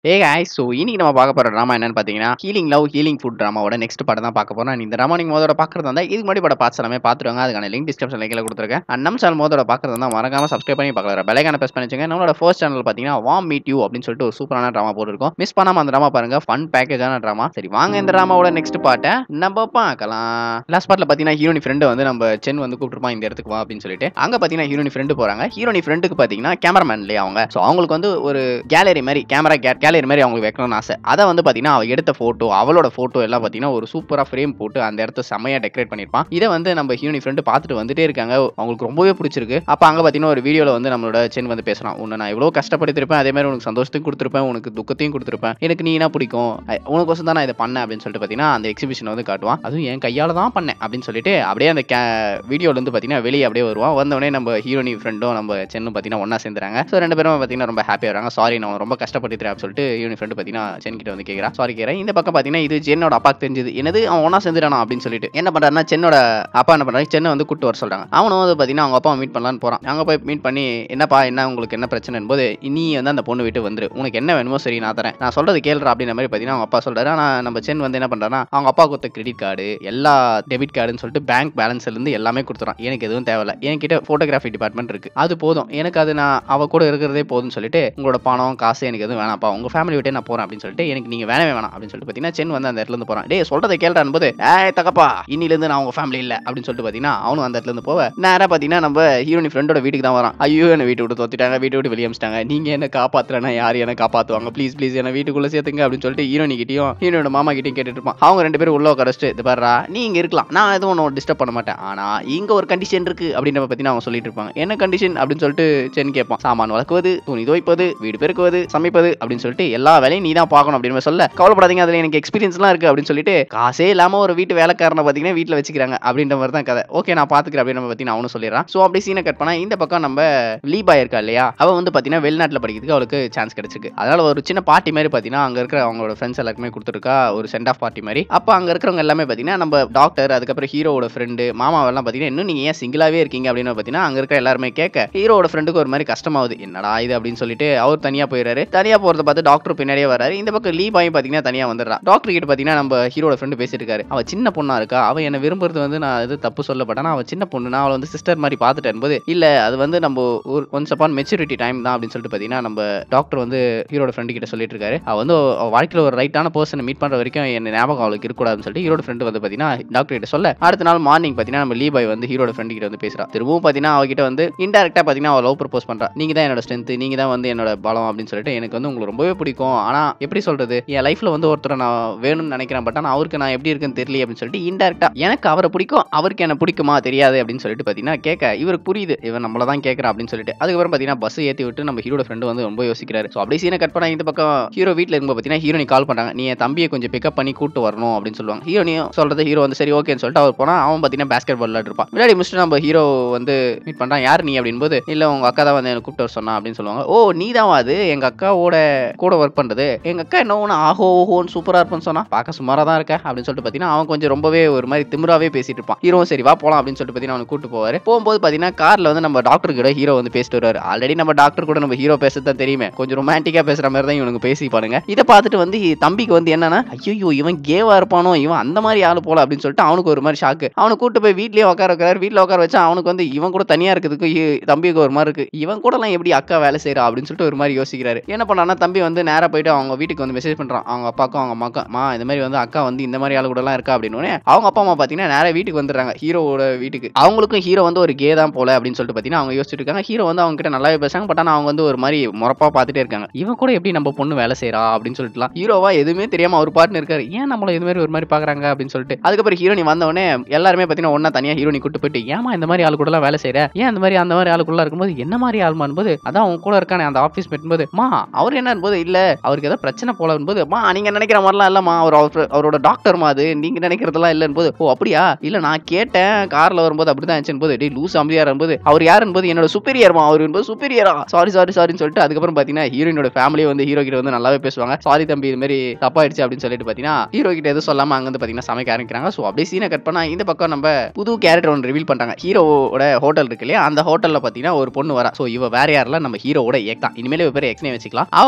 ஏ guys so இன்னைக்கு நம்ம பார்க்க போற ட்ராமா என்னன்னு பார்த்தீங்கன்னா ஹீலிங் லவ் ஹீலிங் ஃபுட் ட்ராமாவோட நெக்ஸ்ட் படம் தான் பார்க்க போறோம் இந்த ட்ராமா நீங்க மோதோட பார்க்கறது இருந்தால் இதுக்கு முன்னாடி படம் பார்த்து எல்லாமே பார்த்துருவாங்க அதுக்கான லிங்க் டிஸ்கிரிப்ஷன் கீழே கொடுத்துருக்கேன் அண்ட் நம்ம சேனல் மோதோட பார்க்கறது இருந்தால் மறக்காம சப்ஸ்கிரைப் பண்ணி பார்க்கலாம் பெலைக்கான ப்ரெஸ் பண்ணி வச்சுங்க நம்மளோட ஃபர்ஸ்ட் சேனல் பார்த்தீங்கன்னா வாம் மீட் யூ அப்படின்னு சொல்லிட்டு ஒரு சூப்பரான ட்ராமா போட்டுருக்கோம் மிஸ் பண்ணாம அந்த ட்ராமா பாருங்க ஃபன் பேக்கேஜான ட்ராமா சரி வாங்க இந்த ட்ராமாவோட நெக்ஸ்ட் பார்ட்டை நம்ம பார்க்கலாம் லாஸ்ட் பார்ட்ல பார்த்தீங்கன்னா ஹீரோனி ஃப்ரெண்டு வந்து நம்ம சென் வந்து கூப்பிட்டுருப்பான் இந்த இடத்துக்கு வா அப்படின்னு சொல்லிட்டு அங்க பார்த்தீங்கன்னா ஹீரோனி ஃப்ரெண்டு போறாங்க ஹீரோனி ஃப்ரெண்டுக்கு பார்த்தீங்கன்னா கேமராமேன் இல்லையா அவங்க ஸோ அவங்களுக்கு வந்து ஒரு கேலரி மாதிரி கேமரா கேலரி மாதிரி அவங்களுக்கு வைக்கணும்னு ஆசை அதை வந்து பார்த்தீங்கன்னா அவ எடுத்த ஃபோட்டோ அவளோட ஃபோட்டோ எல்லாம் பார்த்தீங்கன்னா ஒரு சூப்பராக ஃப்ரேம் போட்டு அந்த இடத்த செம்மையாக டெக்கரேட் பண்ணியிருப்பான் இதை வந்து நம்ம ஹீரோனி ஃப்ரெண்டு பார்த்துட்டு வந்துட்டே இருக்காங்க அவங்களுக்கு ரொம்பவே பிடிச்சிருக்கு அப்போ அங்கே பார்த்தீங்கன்னா ஒரு வீடியோவில் வந்து நம்மளோட சென் வந்து பேசலாம் உன்னை நான் இவ்வளோ கஷ்டப்படுத்திருப்பேன் அதே மாதிரி உனக்கு சந்தோஷத்தையும் கொடுத்துருப்பேன் உனக்கு துக்கத்தையும் கொடுத்துருப்பேன் எனக்கு நீ என்ன பிடிக்கும் அ- உனக்கோசம் தான் நான் இதை பண்ணேன் அப்படின்னு சொல்லிட்டு பார்த்தீங்கன்னா அந்த எக்ஸிபிஷன் வந்து காட்டுவான் அதுவும் என் கையால் தான் பண்ணேன் அப்படின்னு சொல்லிட்டு அப்படியே அந்த கே வீடியோலேருந்து பார்த்தீங்கன்னா வெளியே அப்படியே வருவான் வந்தவொடனே நம்ம ஹீரோனி ஃப்ரெண்டும் நம்ம சென்னும் பார்த்தீங்கன்னா ஒன்றா சேர்ந்துறாங்க ஸோ ரெண்டு பேரும் பார்த்தீங்கன்னா ரொம்ப ஹாப்பியாக வராங்க சாரி நான் ரொம்ப கஷ்டப்படுத்துறேன் அப்படின்னு சொல்லிட்டு ஹீரோனி ஃப்ரெண்டு பார்த்தீங்கன்னா சென் கிட்ட வந்து கேட்குறா சாரி கேட்குறேன் இந்த பக்கம் பார்த்தீங்கன்னா இது சென்னோட அப்பாக்கு தெரிஞ்சது என்னது அவன் ஒன்றா சேர்ந்துட்டானா அப்படின்னு சொல்லிட்டு என்ன பண்ணுறாருன்னா சென்னோட அப்பா என்ன பண்ணுறாங்க சென்னை வந்து கூட்டு வர சொல்கிறாங்க அவனும் வந்து பார்த்தீங்கன்னா அவங்க அப்பா மீட் பண்ணலான்னு போகிறான் அங்கே போய் மீட் பண்ணி என்னப்பா என்ன உங்களுக்கு என்ன பிரச்சனைன்னு போது நீ வந்து அந்த பொண்ணு விட்டு வந்துரு உனக்கு என்ன வேணுமோ சரி நான் தரேன் நான் சொல்றது கேளுறா அப்படின்ற மாதிரி பார்த்தீங்கன்னா அவங்க அப்பா சொல்றாரு ஆனால் நம்ம சென் வந்து என்ன பண்ணுறான்னா அவங்க அப்பா கொடுத்த கிரெடிட் கார்டு எல்லா டெபிட் கார்டுன்னு சொல்லிட்டு பேங்க் பேலன்ஸ்ல இருந்து எல்லாமே கொடுத்துறான் எனக்கு எதுவும் தேவையில்ல என்கிட்ட ஃபோட்டோகிராஃபி டிபார்ட்மெண்ட் இருக்கு அது போதும் எனக்கு அது நான் அவ கூட இருக்கிறதே போதும்னு சொல்லிட்டு உங்களோட பணம் காசு எனக்கு எதுவும் வேணாம்ப்பா உங்க ஃபேமிலி விட்டே நான் போறேன் அப்படின்னு சொல்லிட்டு எனக்கு நீங்க வேணவே வேணாம் அப்படின்னு சொல்லிட்டு பார்த்தீங்கன்னா சென் வந்து அந்த இடத்துல இருந்து போறான் டேய் சொல்றதை கேள்றான் போது ஏய் தகப்பா இன்னில இருந்து நான் உங்க ஃபேமிலி இல்ல அப்படின்னு சொல்லிட்டு பார்த்தீங்கன்னா அவனும் அந்த இடத்துல இருந்து போவ நேரா பார்த்தீங்கன்னா நம்ம ஹீரோனி ஃப்ரெண்டோட வீட்டுக்கு தான் வரான் ஐயோ என்ன வீட்டு விட்டு தோத்திட்டாங்க வீட்டு விட்டு வெளியே அமிச்சிட்டாங்க நீங்க என்ன காப்பாத்துறேன்னா யார் என்ன காப்பாத்துவாங்க ப்ளீஸ் ப்ளீஸ் என்ன வீட்டுக்குள்ள சேர்த்துங்க அப்படின்னு சொல்லிட்டு ஹீரோனி கிட்டயும் ஹீரோட மாமா கிட்டயும் கேட்டுட்டு இருப்பான் அவங்க ரெண்டு பேரும் உள்ள உட்காரச்சிட்டு இது பாருடா நீ இங்க இருக்கலாம் நான் எதுவும் ஒன்று டிஸ்டர்ப் பண்ண மாட்டேன் ஆனா இங்க ஒரு கண்டிஷன் இருக்கு அப்படின்ற பத்தி அவங்க சொல்லிட்டு இருப்பாங்க என்ன கண்டிஷன் அப்படின்னு சொல்லிட்டு சென் கேட்பான் சாமான் வளர்க்குவது துணி துவைப்பது வீடு பெருக்குவது சமைப்பது அப்படின்னு சொல்லிட்டு எல்லா வேலையும் நீ தான் பார்க்கணும் அப்படின்னு மாதிரி சொல்ல கவலைப்படாதீங்க அதுல எனக்கு எக்ஸ்பீரியன்ஸ்லாம் இருக்கு அப்படின்னு சொல்லிட்டு காசே இல்லாம ஒரு வீட்டு வேலைக்காரனை பார்த்தீங்கன்னா வீட்டில் வச்சுக்கிறாங்க அப்படின்ற மாதிரி தான் கதை ஓகே நான் பாத்துக்கிறேன் அப்படின்னு பத்தி அவனும் சொல்லிடுறான் ஸோ அப்படி சீனை கட் பண்ணா இந்த பக்கம் நம்ம லீபாய் இருக்கா இல்லையா அவ வந்து பார்த்தீங்கன்னா வெளிநாட்டில் படிக்கிறதுக்கு அவளுக்கு சான்ஸ் கிடைச்சிருக்கு அதனால ஒரு சின்ன பார்ட்டி மாதிரி பார்த்தீங்கன்னா அங்க இருக்கிற அவங்களோட ஃப்ரெண்ட்ஸ் எல்லாருக்குமே கொடுத்துருக்கா ஒரு சென்ட் ஆஃப் பார்ட்டி மாதிரி அப்போ அங்க இருக்கிறவங்க எல்லாமே பார்த்தீங்கன்னா நம்ம டாக்டர் அதுக்கப்புறம் ஹீரோவோட ஃப்ரெண்டு மாமாவெல்லாம் பார்த்தீங்கன்னா இன்னும் நீங்க ஏன் சிங்கிளாவே இருக்கீங்க அப்படின்னு பார்த்தீங்கன்னா அங்க இருக்கிற எல்லாருமே கேட்க ஹீரோவோட ஃப்ரெண்டுக்கு ஒரு மாதிரி கஷ்டமாகுது என்னடா இது அப்படின்னு சொல்லிட்டு அவர் தனியா போயிடுறாரு தனியா போறத பார்த்து டாக்டர் பின்னாடியே வராரு இந்த பக்கம் லீ பாயும் பார்த்தீங்கன்னா தனியா வந்துடுறா டாக்டர் கிட்ட பார்த்தீங்கன்னா நம்ம ஹீரோட ஃப்ரெண்டு பேசிட்டு இருக்காரு அவ சின்ன பொண்ணா இருக்கா அவ என்ன விரும்புறது வந்து நான் இது தப்பு சொல்லப்பட்டேன் அவ சின்ன பொண்ணு நான் அவளை வந்து சிஸ்டர் மாதிரி பார்த்துட்டேன் போது இல்ல அது வந்து நம்ம ஒரு ஒன்ஸ் அப்பான் மெச்சூரிட்டி டைம் தான் அப்படின்னு சொல்லிட்டு பார்த்தீங்கன்னா நம்ம டாக்டர் வந்து ஹீரோட ஃப்ரெண்டு கிட்ட சொல்லிட்டு இருக்காரு அவ வந்து அவ வாழ்க்கையில ஒரு ரைட்டான பர்சனை மீட் பண்ற வரைக்கும் என்ன ஞாபகம் அவளுக்கு இருக்கக்கூடாதுன்னு சொல்லிட்டு ஹீரோட ஃப்ரெண்டு வந்து பார்த்தீங்கன்னா டாக்டர் கிட்ட சொல்ல அடுத்த நாள் மார்னிங் பார்த்தீங்கன்னா நம்ம லீ பாய் வந்து ஹீரோட ஃப்ரெண்டு கிட்ட வந்து பேசுறா திரும்பவும் பார்த்தீங்கன்னா அவகிட்ட வந்து இன்டெரக்டா பார்த்தீங்கன்னா அவ லவ் ப்ரப்போஸ் பண்றா நீங்க தான் என்னோட ஸ்ட்ரென்த் நீங்க தான் வந்து என்னோட பலம் அப்படின்னு சொல்லிட்டு எனக்கு வந்து உங்களுக்கு ரொம்பவே பிடிக்கும் ஆனா எப்படி சொல்றது என் லைஃப்ல வந்து ஒருத்தரை நான் வேணும்னு நினைக்கிறேன் பட் ஆனா அவருக்கு நான் எப்படி இருக்குன்னு தெரியல அப்படின்னு சொல்லிட்டு இன்டெரக்டா எனக்கு அவரை பிடிக்கும் அவருக்கு என்ன பிடிக்குமா தெரியாது அப்படின்னு சொல்லிட்டு பார்த்தீங்கன்னா கேட்க இவருக்கு புரியுது இவன் நம்மள தான் கேட்கறான் அப்படின்னு சொல்லிட்டு அதுக்கப்புறம் பார்த்தீங்கன்னா பஸ் ஏற்றி விட்டு நம்ம ஹீரோட ஃப்ரெண்டு வந்து ரொம்ப யோசிக்கிறாரு ஸோ அப்படியே சீனை கட் பண்ணா இந்த பக்கம் ஹீரோ வீட்டில் இருக்கும்போது பார்த்தீங்கன்னா ஹீரோனி கால் பண்றாங்க நீ என் தம்பியை கொஞ்சம் பிக்கப் பண்ணி கூட்டு வரணும் அப்படின்னு சொல்லுவாங்க ஹீரோனியும் சொல்றது ஹீரோ வந்து சரி ஓகேன்னு சொல்லிட்டு அவர் போனா அவன் பார்த்தீங்கன்னா பேஸ்கெட் பால் விளையாடுறான் விளையாடி முடிச்சுட்டு நம்ம ஹீரோ வந்து மீட் பண்றான் யார் நீ அப்படின் போது இல்ல உங்க அக்கா தான் வந்து எனக்கு கூப்பிட்டு வர சொன்னா அப்படின்னு சொல்லுவாங்க ஓ நீ தான் அது எங்க அக்காவோட கூட ஒர்க் பண்றது எங்க அக்கா என்ன ஒன்று ஆஹோ ஓஹோன்னு சூப்பரா இருப்பேன்னு சொன்னா பார்க்க சுமாரா தான் இருக்க அப்படின்னு சொல்லிட்டு பார்த்தீங்கன்னா அவன் கொஞ்சம் ரொம்பவே ஒரு மாதிரி திமிராவே பேசிட்டு இருப்பான் ஹீரோ சரி வா போலாம் அப்படின்னு சொல்லிட்டு பார்த்தீங்கன்னா அவனை கூட்டு போவாரு போகும்போது பார்த்தீங்கன்னா கார்ல வந்து நம்ம டாக்டர் கூட ஹீரோ வந்து பேசிட்டு வருவாரு ஆல்ரெடி நம்ம டாக்டர் கூட நம்ம ஹீரோ பேசுறது தான் தெரியுமே கொஞ்சம் ரொமான்டிக்கா பேசுற மாதிரி தான் இவனுக்கு பேசிப்பானுங்க இதை பார்த்துட்டு வந்து தம்பிக்கு வந்து என்னன்னா ஐயோ இவன் கேவா இருப்பானோ இவன் அந்த மாதிரி ஆளு போல அப்படின்னு சொல்லிட்டு அவனுக்கு ஒரு மாதிரி ஷாக்கு அவனை கூட்டு போய் வீட்லயே உட்கார வைக்கிறாரு வீட்ல உட்கார வச்சா அவனுக்கு வந்து இவன் கூட தனியா இருக்கிறதுக்கு இ- தம்பிக்கு ஒரு மாதிரி இருக்கு இவன் கூட எல்லாம் எப்படி அக்கா வேலை செய்யறா அப்படின்னு சொல்லிட்டு ஒரு மாதிரி யோசிக்கிறாரு என்ன பண்ணானா தம்பி வந்து நேரா போயிட்டு அவங்க வீட்டுக்கு வந்து மெசேஜ் பண்றான் அவங்க அப்பாக்கும் அவங்க அம்மாக்கும் மா இந்த மாதிரி வந்து அக்கா வந்து இந்த மாதிரி ஆளு கூட எல்லாம் இருக்கா அப்படின்னு உடனே அவங்க அப்பா அம்மா பாத்தீங்கன்னா நேரா வீட்டுக்கு வந்துடுறாங்க ஹீரோவோட வீட்டுக்கு அவங்களுக்கும் ஹீரோ வந்து ஒரு கே தான் போல அப்படின்னு சொல்லிட்டு பாத்தீங்கன்னா அவங்க யோசிச்சுட்டு இருக்காங்க ஹீரோ வந்து அவங்க கிட்ட நல்லாவே பேசுறாங்க பட் ஆனா அவங்க வந்து ஒரு மாதிரி முறப்பா பார்த்துட்டே இருக்காங்க இவன் கூட எப்படி நம்ம பொண்ணு வேலை செய்றா அப்படின்னு சொல்லிட்டுலாம் ஹீரோவா எதுவுமே தெரியாம அவர் பாட்டுன்னு இருக்காரு ஏன் நம்மள இது மாதிரி ஒரு மாதிரி பாக்குறாங்க அப்படின்னு சொல்லிட்டு அதுக்கப்புறம் ஹீரோனி வந்தவொடனே எல்லாருமே பாத்தீங்கன்னா ஒன்னா தனியா ஹீரோனி கூட்டு போயிட்டு ஏமா இந்த மாதிரி ஆளு கூட எல்லாம் வேலை செய்யற ஏன் இந்த மாதிரி அந்த மாதிரி ஆளுக்குள்ள இருக்கும்போது என்ன மாதிரி ஆளுமான் போது அதான் அவங்க கூட இருக்கானே அந்த ஆஃபீஸ் மேட் போது மா அவர் என்ன போது இல்ல அவருக்கு ஏதோ பிரச்சனை போல போது மா நீங்க நினைக்கிற மாதிரிலாம் இல்லம்மா அவர் அவர்- அவரோட டாக்டர்மா அது நீங்க நினைக்கிறதெல்லாம் இல்லைன்னு போது ஓ அப்படியா இல்ல நான் கேட்டேன் கார்ல வரும்போது அப்படிதான் இருந்துச்சு போது டேய் லூஸ் அமைதியா இருக்கும்போது அவர் யாருன்னு போது என்னோட சுப்பீரியர்மா அவர் என்பது சுப்பீரியரா சாரி சாரி சாரின்னு சொல்லிட்டு அதுக்கப்புறம் பாத்தீங்கன்னா ஹீரோயினோட ஃபேமிலியே வந்து ஹீரோ கிட்ட வந்து நல்லாவே பேசுவாங்க சாரி தம்பி இது மாதிரி தப்பாயிடுச்சு அப்படின்னு சொல்லிட்டு பாத்தீங்கன்னா ஹீரோ கிட்ட எதுவும் சொல்லாம அங்க வந்து பாத்தீங்கன்னா சமைக்க ஆரம்பிக்கிறாங்க ஸோ அப்படியே சீனை கட் பண்ணா இந்த பக்கம் நம்ம புது கேரக்டர் ஒன்று ரிவீல் பண்றாங்க ஹீரோவோட ஹோட்டல் இருக்கு இல்லையா அந்த ஹோட்டல்ல பாத்தீங்கன்னா ஒரு பொண்ணு வரா ஸோ இவ வேற யாரெல்லாம் நம்ம ஹீரோவோட எக் தான் இனிமேல் இவ பேர் எக்ஸ்னே வச்சுக்கலாம் அவ வர அவ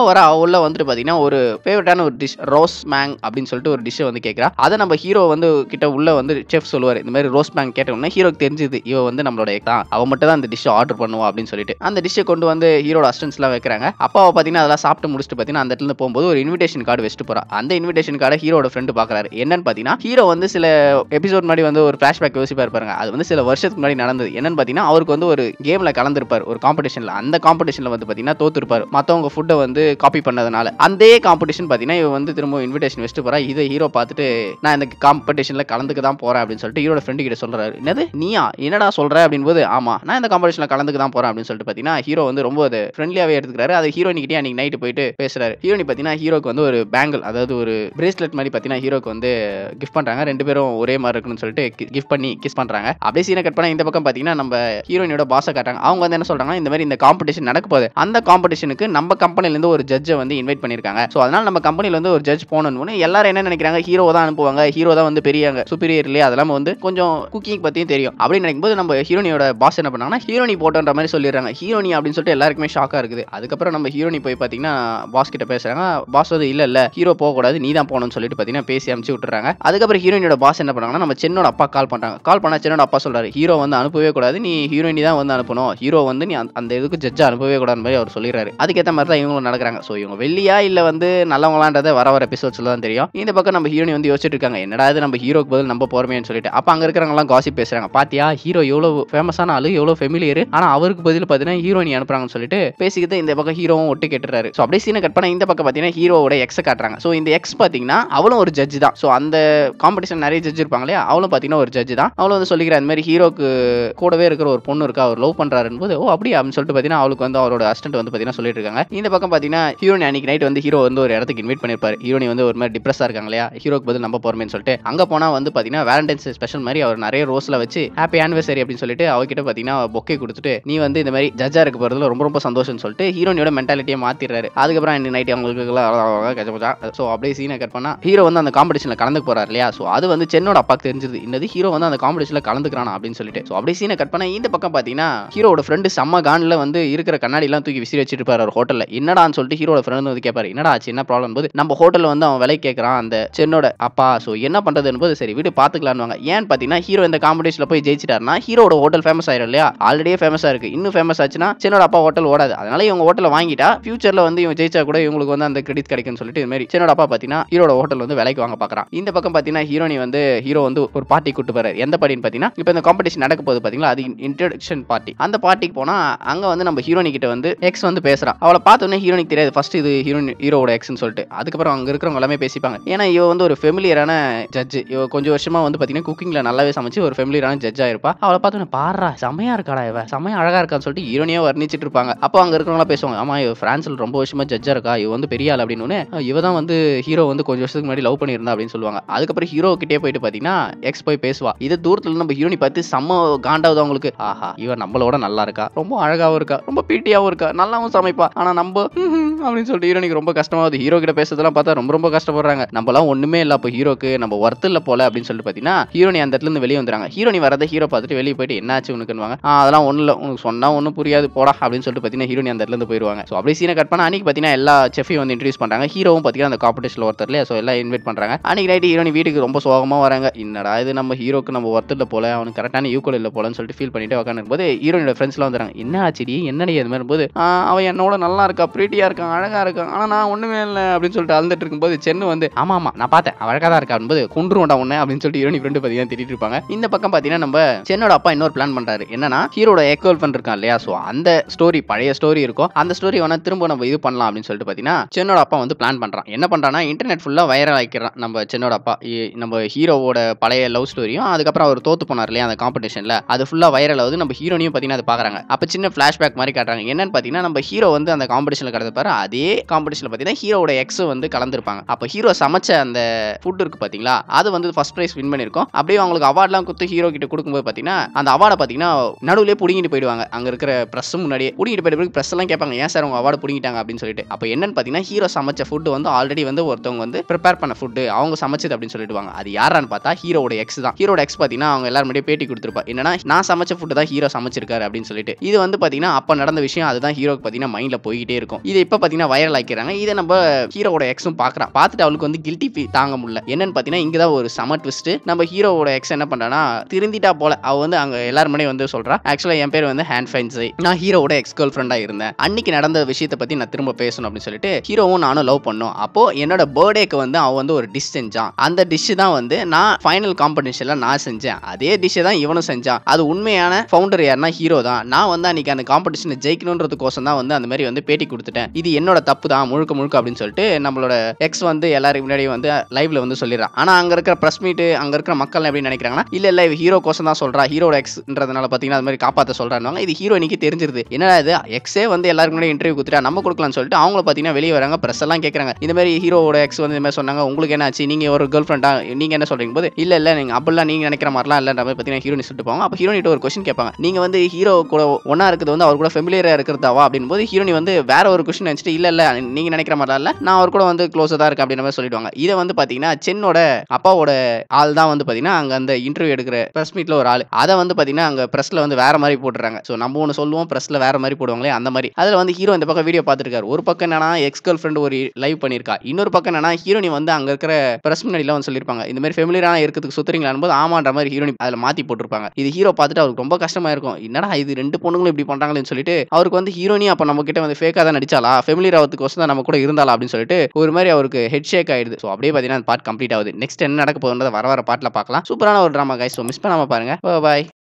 உள்ள வந்துட்டு பாத்தீங்கன்னா ஒரு ஃபேவரட்டான ஒரு டிஷ் ரோஸ் மேங் அப்படின்னு சொல்லிட்டு ஒரு டிஷ்ஷை வந்து கேட்குறா அதை நம்ம ஹீரோ வந்து கிட்ட உள்ள வந்து செஃப் சொல்லுவார் இந்த மாதிரி ரோஸ் மேங் கேட்டோம்னா ஹீரோக்கு தெரிஞ்சுது இவ வந்து நம்மளோட தான் அவ மட்டும் தான் அந்த டிஷ்ஷை ஆர்டர் பண்ணுவா அப்படின்னு சொல்லிட்டு அந்த டிஷ்ஷை கொண்டு வந்து ஹீரோட அசிஸ்டன்ஸ்லாம் வைக்கிறாங்க அப்பா அவ பாத்தீங்கன்னா அதெல்லாம் சாப்பிட்டு முடிச்சுட்டு பாத்தீங்கன்னா அந்த இடத்துல இருந்து போகும்போது ஒரு இன்விடேஷன் கார்டு வச்சுட்டு போறா அந்த இன்விடேஷன் கார்டை ஹீரோட ஃப்ரெண்டு பாக்குறாரு என்னன்னு பாத்தீங்கன்னா ஹீரோ வந்து சில எபிசோட் முன்னாடி வந்து ஒரு ஃபிளாஷ்பேக் யோசிப்பாரு பாருங்க அது வந்து சில வருஷத்துக்கு முன்னாடி நடந்தது என்னன்னு பாத்தீங்கன்னா அவருக்கு வந்து ஒரு கேம்ல கலந்துருப்பார் ஒரு காம்படிஷன்ல அந்த காம்படிஷன்ல வந்து பாத்தீங்கன்னா தோத்துருப்பாரு மத்தவங்க ஃபுட்டை வந்து காப்பி பண்ணதுனால அந்த காம்படிஷன் பாத்தீங்கன்னா இவ வந்து திரும்ப இன்விடேஷன் வச்சுட்டு போறா இதை ஹீரோ பார்த்துட்டு நான் இந்த காம்படிஷன்ல கலந்துக்க தான் போறேன் அப்படின்னு சொல்லிட்டு ஹீரோட ஃப்ரெண்டு கிட்ட சொல்றாரு என்னது நீயா என்னடா சொல்ற அப்படின்னு போது ஆமா நான் இந்த காம்படிஷன்ல கலந்துக்க தான் போறேன் அப்படின்னு சொல்லிட்டு பாத்தீங்கன்னா ஹீரோ வந்து ரொம்ப அது ஃப்ரெண்ட்லியாவே எடுத்துக்கிறாரு அது ஹீரோனி கிட்டே அன்னைக்கு நைட்டு போயிட்டு பேசுறாரு ஹீரோனி பாத்தீங்கன்னா ஹீரோக்கு வந்து ஒரு பேங்கிள் அதாவது ஒரு பிரேஸ்லெட் மாதிரி பாத்தீங்கன்னா ஹீரோக்கு வந்து கிஃப்ட் பண்றாங்க ரெண்டு பேரும் ஒரே மாதிரி இருக்குன்னு சொல்லிட்டு கிஃப்ட் பண்ணி கிஸ் பண்றாங்க அப்படியே சீனை கட் பண்ணா இந்த பக்கம் பாத்தீங்கன்னா நம்ம ஹீரோயினோட பாஸை காட்டுறாங்க அவங்க வந்து என்ன சொல்றாங்கன்னா இந்த மாதிரி இந்த காம்படிஷன் நடக்க போகுது அந்த காம்படிஷனுக்கு நம்ம கம்பெனில இருந்து ஒரு ஜட்ஜை வந்து இன்வைட் பண்ணிருக்காங்க ஸோ அதனால நம்ம கம்பெனில வந்து ஒரு ஜட்ஜ் போகணும்னு எல்லாரும் என்ன நினைக்கிறாங்க ஹீரோ தான் அனுப்புவாங்க ஹீரோ தான் வந்து பெரிய சுப்பீரியர் இல்லையா அதெல்லாம் வந்து கொஞ்சம் குக்கிங் பத்தியும் தெரியும் அப்படின்னு நினைக்கும்போது நம்ம ஹீரோனியோட பாஸ் என்ன பண்ணாங்கன்னா ஹீரோனி போட்டோன்ற மாதிரி சொல்லிடுறாங்க ஹீரோனி அப்படின்னு சொல்லிட்டு எல்லாருக்குமே ஷாக்கா இருக்குது அதுக்கப்புறம் நம்ம ஹீரோனி போய் பாத்தீங்கன்னா பாஸ் கிட்ட பேசுறாங்க பாஸ் வந்து இல்ல இல்ல ஹீரோ போக கூடாது நீ தான் போகணும்னு சொல்லிட்டு பாத்தீங்கன்னா பேசி அமுச்சு விட்டுறாங்க அதுக்கப்புறம் ஹீரோனியோட பாஸ் என்ன பண்ணாங்கன்னா நம்ம சென்னோட அப்பா கால் பண்றாங்க கால் பண்ணா சென்னோட அப்பா சொல்றாரு ஹீரோ வந்து அனுப்பவே கூடாது நீ ஹீரோயினி தான் வந்து அனுப்பணும் ஹீரோ வந்து நீ அந்த- அந்த இதுக்கு ஜட்ஜா அனுப்பவே கூடாது மாதிரி அவர் சொல்லிடுறாரு அதுக்கேற்ற மாதிரி தான் இவங்களும் நடக்கிறாங்க ஸோ இவங்க வெள்ளியா இல்ல வந்து நல்லவங்களான்றதை வர வர எபிசோட்ஸ்ல தான் தெரியும் இந்த பக்கம் நம்ம ஹீரோனி வந்து யோசிச்சுட்டு இருக்காங்க என்னடா இது நம்ம ஹீரோக்கு பதில் நம்ம போறமேன்னு சொல்லிட்டு அப்ப அங்க இருக்கிறவங்க எல்லாம் காசிப் பேசுறாங்க பாத்தியா ஹீரோ எவ்வளவு ஃபேமஸான ஆளு எவ்வளவு ஃபெமிலியர் ஆனா அவருக்கு பதில் பாத்தீங்கன்னா ஹீரோயினி அனுப்புறாங்கன்னு சொல்லிட்டு பேசிக்கிட்டு இந்த பக்கம் ஹீரோவும் ஒட்டு கேட்டுறாரு ஸோ அப்படியே சீனை கட் பண்ண இந்த பக்கம் பாத்தீங்கன்னா ஹீரோவோட எக்ஸை காட்டுறாங்க ஸோ இந்த எக்ஸ் பாத்தீங்கன்னா அவளும் ஒரு ஜட்ஜ் தான் ஸோ அந்த காம்படிஷன் நிறைய ஜட்ஜ் இருப்பாங்க இல்லையா அவளும் பாத்தீங்கன்னா ஒரு ஜட்ஜ் தான் அவளும் வந்து சொல்லிக்கிறா இந்த மாதிரி ஹீரோக்கு கூடவே இருக்கிற ஒரு பொண்ணு இருக்கா அவர் லவ் பண்றாருன்னு போது ஓ அப்படியா அப்படின்னு சொல்லிட்டு பாத்தீங்கன்னா அவளுக்கு வந்து அவரோட அசிஸ்டன்ட் வந்து பாத்தீங்கன்னா சொல்லிட்டு இருக்காங்க இந்த பக்கம் பாத்தீங்கன்னா ஹீரோனி அன்னைக்கு நைட் வந்து ஹீரோ வந்து ஒரு இடத்துக்கு இன்வைட் பண்ணிருப்பாரு ஹீரோனி வந்து ஒரு மாதிரி டிப்ரெஸ்ஸா இருக்காங்க இல்லையா ஹீரோக்கு பதில் நம்ம போறமேன்னு சொல்லிட்டு அங்க போனா வந்து பாத்தீங்கன்னா வேலண்டைன்ஸ் ஸ்பெஷல் மாதிரி அவர் நிறைய ரோஸ்ல வச்சு ஹாப்பி ஆனிவர்சரி அப்படின்னு சொல்லிட்டு அவகிட்ட பாத்தீங்கன்னா பொக்கே கொடுத்துட்டு நீ வந்து இந்த மாதிரி ஜட்ஜா இருக்க போறதுல ரொம்ப ரொம்ப சந்தோஷம்னு சொல்லிட்டு ஹீரோனியோட மென்டாலிட்டியை மாத்திடுறாரு அதுக்கப்புறம் அன்னைக்கு நைட் அவங்களுக்கு ஸோ அப்படியே சீனை கட் பண்ணா ஹீரோ வந்து அந்த காம்படிஷன்ல கலந்துக்க போறாரு இல்லையா ஸோ அது வந்து சென்னோட அப்பாக்கு தெரிஞ்சது இன்னது ஹீரோ வந்து அந்த காம்படிஷன்ல கலந்துக்கிறானா அப்படின்னு சொல்லிட்டு ஸோ அப்படியே சீனை கட் பண்ண இந்த பக்கம் பாத்தீங்கன்னா ஹீரோட ஃப்ரெண்டு செம்ம கான்ல வந்து இருக்கிற கண்ணாடி எல்லாம் தூக்கி விசிறி வச்சிட்டு இருப்பாரு ஒரு ஹோட்டல்ல என்னடான்னு சொல்லிட்டு ஹீரோட ஃப்ரெண்ட் வந்து கேட்பாரு என்னடா ஆச்சு என்ன ப்ராப்ளம் போது நம்ம ஹோட்டல்ல வந்து அவன் விலை கேட்கறான் அந்த சென்னோட அப்பா ஸோ என்ன பண்றதுன்னு போது சரி வீடு பாத்துக்கலான்னு ஏன்னு பாத்தீங்கன்னா ஹீரோ இந்த காம்படிஷன்ல போய் ஜெயிச்சிட்டாருன்னா ஹீரோட ஹோட்டல் ஃபேமஸ் ஆயிரும் இல்லையா ஆல்ரெடியே ஃபேமஸா இருக்கு இன்னும் ஃபேமஸ் ஆச்சுன்னா சென்னோட அப்பா ஹோட்டல் ஓடாது அதனால இவங்க ஹோட்டலை வாங்கிட்டா ஃபியூச்சர்ல வந்து இவங்க ஜெயிச்சா கூட இவங்களுக்கு வந்து அந்த கிரெடிட் கிடைக்கும்னு சொல்லிட்டு இது மாதிரி சென்னோட அப்பா பாத்தீங்கன்னா ஹீரோட ஹோட்டல் வந்து விலைக்கு வாங்க பாக்குறான் இந்த பக்கம் பாத்தீங்கன்னா ஹீரோனி வந்து ஹீரோ வந்து ஒரு பார்ட்டி கூட்டு போறாரு எந்த பார்ட்டின்னு பாத்தீங்கன்னா இப்போ இந்த காம்படிஷன் நடக்க போகுது பாத்தீங்களா அது இன்ட்ரடக்ஷன் பார்ட்டி அந்த பார்ட்டிக்கு போனா அங்க வந்து நம்ம ஹீரோனி கிட்ட வந்து எக்ஸ் வந்து பேசுறா அவளை பார்த்தோன்னே ஹீரோனிக்கு தெரியாது ஃபர்ஸ்ட் இது ஹீரோனி ஹீரோட எக்ஸ்னு சொல்லிட்டு அதுக்கப்புறம் அங்க இருக்கிறவங்க எல்லாமே பேசிப்பாங்க ஏன்னா இவ வந்து ஒரு ஃபெமிலியரான ஜட்ஜ் இவ கொஞ்சம் வருஷமா வந்து பாத்தீங்கன்னா குக்கிங்ல நல்லாவே சமைச்சு ஒரு ஃபெமிலியரான ஜட்ஜா இருப்பா அவளை பார்த்தோன்னே பாடுறா செமையா இருக்காடா இவ செமையா அழகா இருக்கான்னு சொல்லிட்டு ஹீரோனியா வர்ணிச்சிட்டு இருப்பாங்க அப்போ அங்க இருக்கிறவங்க பேசுவாங்க ஆமா இவ பிரான்ஸ்ல ரொம்ப வருஷமா ஜட்ஜா இருக்கா இவ வந்து பெரிய ஆள் அப்படின்னு இவ தான் வந்து ஹீரோ வந்து கொஞ்சம் வருஷத்துக்கு முன்னாடி லவ் பண்ணியிருந்தா அப்படின்னு சொல்லுவாங்க அதுக்கப்புறம் ஹீரோ கிட்டே போயிட்டு பாத்தீங்கன்னா எக்ஸ் போய் பேசுவா இது தூரத்துல நம்ம ஹீரோனி பார்த்து செம்ம காண்டாவது அவங்களுக்கு ஆஹா இவன் நம்மளோட நல்லா இருக்கா ரொம்ப அழகாவும் இருக்கா ரொம்ப பீட்டியாவும் இருக்கா நல்லாவும் சமைப்பா ஆனா நம்ம ஹம், அப்படின்னு சொல்லிட்டு ஹீரோனிக்கு ரொம்ப கஷ்டமாகுது ஹீரோ கிட்ட பேசுறதெல்லாம் பார்த்தா ரொம்ப ரொம்ப கஷ்டப்படுறாங்க நம்மலாம் ஒண்ணுமே இல்ல அப்போ ஹீரோக்கு நம்ம ஒர்த் இல்ல போல அப்படின்னு சொல்லிட்டு பாத்தீங்கன்னா ஹீரோனி அந்த இடத்துல இருந்து வெளியே வந்துறாங்க ஹீரோனி வரதை ஹீரோ பார்த்துட்டு வெளியே போயிட்டு என்னாச்சு உனக்குன்னு அதெல்லாம் ஒண்ணு இல்ல உனக்கு சொன்னா ஒன்றும் புரியாது போடா அப்படின்னு சொல்லிட்டு பாத்தீங்கன்னா ஹீரோனி அந்த இடத்துல இருந்து போயிருவாங்க ஸோ அப்படியே சீனை கட் பண்ண அன்னைக்கு பாத்தீங்கன்னா எல்லா செஃபையும் வந்து இன்ட்ரடியூஸ் பண்றாங்க ஹீரோவும் பாத்தீங்கன்னா அந்த காம்படிஷன்ல ஒருத்தர் இல்லையா ஸோ எல்லாம் இன்வைட் பண்றாங்க அன்னைக்கு நைட்டு ஹீரோனி வீட்டுக்கு ரொம்ப சோகமா வராங்க என்னடா இது நம்ம ஹீரோக்கு நம்ம ஒர்த் இல்ல போல அவனுக்கு கரெக்டான ஈக்குவல் இல்ல போலன்னு சொல்லிட்டு ஃபீல் பண்ணிட்டு உட்காந்து போது ஹீரோனோட ஃப்ரெண்ட்ஸ்லாம் வந்துறாங்க என்ன ஆச்சுடி என்னடி அது மாதிரி போது அவன் என்னோட நல்லா இருக்கா ப்ரீட்டியா இருக்கான் அழகா இருக்கான் ஆனா நான் ஒண்ணுமே இல்லை அப்படின்னு சொல்லிட்டு அழுந்துட்டு இருக்கும்போது சென்னு வந்து ஆமா ஆமா நான் பார்த்தேன் அவன் அழகா தான் இருக்கா போது குன்றுவண்டா ஒண்ணு அப்படின்னு சொல்லிட்டு ஹீரோனி ஃப்ரெண்டு பார்த்தீங்கன்னா திட்டிட்டு இருப்பாங்க இந்த பக்கம் பார்த்தீங்கன்னா நம்ம சென்னோட அப்பா இன்னொரு பிளான் பண்றாரு என்னன்னா ஹீரோட எக்கோல் ஃப்ரெண்ட் இருக்கான் இல்லையா ஸோ அந்த ஸ்டோரி பழைய ஸ்டோரி இருக்கும் அந்த ஸ்டோரி வேணா திரும்ப நம்ம இது பண்ணலாம் அப்படின்னு சொல்லிட்டு பார்த்தீங்கன்னா சென்னோட அப்பா வந்து பிளான் பண்றான் என்ன பண்றான்னா இன்டர்நெட் ஃபுல்லா வைரல் ஆக்கிடுறான் நம்ம சென்னோட அப்பா இ- நம்ம ஹீரோவோட பழைய லவ் ஸ்டோரியும் அதுக்கப்புறம் அவர் தோத்து போனார் இல்லையா அந்த காம்படிஷன்ல அது ஃபுல்லா வைரல் ஆகுது நம்ம ஹீரோனையும் பார்த்தீங்கன்னா அதை பாக்குறாங்க அப்ப சின்ன ஃபிளாஷ்பேக் மாதிரி காட்டுறாங்க என்னன்னு பார்த்தீங்கன்னா நம்ம ஹீரோ வந்து அந்த காம்படிஷன்ல கலந்துப்பாரு அதே காம்படிஷன்ல பார்த்தீங்கன்னா ஹீரோட எக்ஸ் வந்து கலந்துருப்பாங்க அப்ப ஹீரோ சமைச்ச அந்த ஃபுட் இருக்கு பாத்தீங்களா அது வந்து ஃபர்ஸ்ட் பிரைஸ் வின் பண்ணிருக்கோம் அப்படியே அவங்களுக்கு அவார்ட்லாம் கொடுத்து ஹீரோ கிட்ட கொடுக்கும்போது பார்த்தீங்கன்னா அந்த அவார்டை பார்த்தீங்கன்னா நடுவுலயே புடிங்கிட்டு போயிடுவாங்க அங்க இருக்கிற ப்ரெஸ் முன்னாடியே புடிங்கிட்டு போயிட்டு பிறகு ப்ரெஸ் எல்லாம் கேட்பாங்க ஏன் சார் உங்க அவார்டு புடிங்கிட்டாங்க அப்படின்னு சொல்லிட்டு அப்போ என்னன்னு பார்த்தீங்கன்னா ஹீரோ சமைச்ச ஃபுட் வந்து ஆல்ரெடி வந்து ஒருத்தவங்க வந்து ப்ரிப்பேர் பண்ண ஃபுட் அவங்க சமைச்சது அப்படின்னு சொல்லிடுவாங்க அது யாரான்னு பார்த்தா ஹீரோட எக்ஸ் தான் ஹீரோட எக்ஸ் பார்த்தீங்கன்னா அவங்க எல்லாரும் முன்னாடியே பேட்டி கொடுத்துருப்பா என்னன்னா நான் சமைச்ச ஃபுட் தான் ஹீரோ சமைச்சிருக்காரு அப்படின்னு சொல்லிட்டு இது வந்து பார்த்தீங்கன்னா அப்போ நடந்த விஷயம் அதுதான் ஹீரோக்கு பார்த்தீங்கன்னா மைண்ட்ல போய்கிட்டே இருக்கும் இது இப்போ பார்த்தீங்கன்னா பார்த்தீங்கன்னா வைரல் ஆக்கிறாங்க இதை நம்ம ஹீரோவோட எக்ஸும் பார்க்குறான் பார்த்துட்டு அவளுக்கு வந்து கில்ட்டி ஃபீல் தாங்க முடியல என்னன்னு பார்த்தீங்கன்னா இங்கே தான் ஒரு சம ட்விஸ்ட் நம்ம ஹீரோவோட எக்ஸ் என்ன பண்ணுறான்னா திருந்திட்டா போல அவ வந்து அங்கே எல்லாரும் முன்னாடி வந்து சொல்றா ஆக்சுவலாக என் பேர் வந்து ஹேண்ட் ஃபைன்ஸை நான் ஹீரோவோட எக்ஸ் கேர்ள் ஃப்ரெண்டாக இருந்தேன் அன்னைக்கு நடந்த விஷயத்தை பற்றி நான் திரும்ப பேசணும் அப்படின்னு சொல்லிட்டு ஹீரோவும் நானும் லவ் பண்ணோம் அப்போ என்னோட பர்த்டேக்கு வந்து அவன் வந்து ஒரு டிஷ் செஞ்சான் அந்த டிஷ் தான் வந்து நான் ஃபைனல் காம்படிஷன்ல நான் செஞ்சேன் அதே டிஷ்ஷை தான் இவனும் செஞ்சான் அது உண்மையான ஃபவுண்டர் யாருன்னா ஹீரோ தான் நான் வந்து அன்னைக்கு அந்த காம்படிஷனை ஜெயிக்கணுன்றதுக்கோசம் தான் வந்து அந்த மாதிரி வந்து பேட்டி கொடுத்துட்டேன் இது என்னோட தப்பு தான் முழுக்க முழுக்க அப்படின்னு சொல்லிட்டு நம்மளோட எக்ஸ் வந்து எல்லாரும் முன்னாடி வந்து லைவ்ல வந்து சொல்லிடுறான் ஆனா அங்க இருக்கிற பிரஸ் மீட் அங்க இருக்கிற மக்கள் எப்படி நினைக்கிறாங்கன்னா இல்ல இல்ல இவ ஹீரோ கோசம் தான் சொல்றா ஹீரோட எக்ஸ்ன்றதுனால பாத்தீங்கன்னா அது மாதிரி காப்பாத்த சொல்றாங்க இது ஹீரோ இன்னைக்கு தெரிஞ்சிருது என்னடா இது எக்ஸே வந்து எல்லாருக்கும் முன்னாடி இன்டர்வியூ கொடுத்துட்டா நம்ம கொடுக்கலாம்னு சொல்லிட்டு அவங்கள பாத்தீங்கன்னா வெளியே வராங்க பிரஸ் எல்லாம் கேட்கறாங்க இந்த மாதிரி ஹீரோவோட எக்ஸ் வந்து இந்த மாதிரி சொன்னாங்க உங்களுக்கு என்ன ஆச்சு நீங்க ஒரு கேர்ள் ஃப்ரெண்டா நீங்க என்ன சொல்றீங்க போது இல்ல இல்ல நீங்க அப்படிலாம் நீங்க நினைக்கிற மாதிரிலாம் இல்ல நம்ம பாத்தீங்கன்னா ஹீரோனி சொல்லிட்டு போவாங்க அப்ப ஹீரோனிட்ட ஒரு கொஸ்டின் கேட்பாங்க நீங்க வந்து ஹீரோ கூட ஒன்னா இருக்கிறது வந்து அவர் கூட ஃபெமிலியரா இருக்கிறதாவா அப்படின்னு போது ஹீரோனி வந்து வேற ஒரு கொஸ்டின் வச்சுட்டு இல்ல இல்ல நீங்க நினைக்கிற மாதிரிலாம் இல்ல நான் அவர் கூட வந்து க்ளோஸா தான் இருக்கேன் அப்படின்ற மாதிரி சொல்லிடுவாங்க இதை வந்து பாத்தீங்கன்னா சென்னோட அப்பாவோட ஆள் தான் வந்து பாத்தீங்கன்னா அங்க அந்த இன்டர்வியூ எடுக்கிற பிரஸ் மீட்ல ஒரு ஆள் அதை வந்து பாத்தீங்கன்னா அங்க பிரஸ்ல வந்து வேற மாதிரி போட்டுறாங்க ஸோ நம்ம ஒன்று சொல்லுவோம் பிரஸ்ல வேற மாதிரி போடுவாங்களே அந்த மாதிரி அதுல வந்து ஹீரோ இந்த பக்கம் வீடியோ பார்த்துருக்காரு ஒரு பக்கம் என்னன்னா எக்ஸ் கேர்ள் ஃப்ரெண்ட் ஒரு லைவ் பண்ணியிருக்கா இன்னொரு பக்கம் என்னன்னா ஹீரோனி வந்து அங்க இருக்கிற பிரஸ் முன்னாடிலாம் வந்து சொல்லியிருப்பாங்க இந்த மாதிரி ஃபெமிலியரான இருக்கிறதுக்கு சுத்துறீங்களான்னு போது ஆமான்ற மாதிரி ஹீரோனி அதில் மாத்தி போட்டிருப்பாங்க இது ஹீரோ பார்த்துட்டு அவருக்கு ரொம்ப கஷ்டமா இருக்கும் என்னடா இது ரெண்டு பொண்ணுங்களும் இப்படி பண்றாங்களேன்னு சொல்லிட்டு அவருக்கு வந்து ஹீரோனி அப்ப நம்ம கிட்ட வந்து ஃபேக்கா தான் நடிச்சாலா ஃபெமிலியர் ஆகிறதுக்கு தான் நம்ம கூட இருந்தாளா அப்படின்னு சொல்லிட்டு ஒரு மாதிரி அவருக்கு ஹெட் ஷேக் ஆயிடுது ஸோ அப்படியே பார்த்தீங்கன்னா பார்ட் கம்ப்ளீட் ஆகுது நெக்ஸ்ட் என்ன நடக்க போகுதுன்றத வர வர பாட்டில் பார்க்கலாம் சூப்பரான ஒரு ட்ராமா கைஸ் ஸோ மிஸ் பண்ணாம பாருங்க பாய்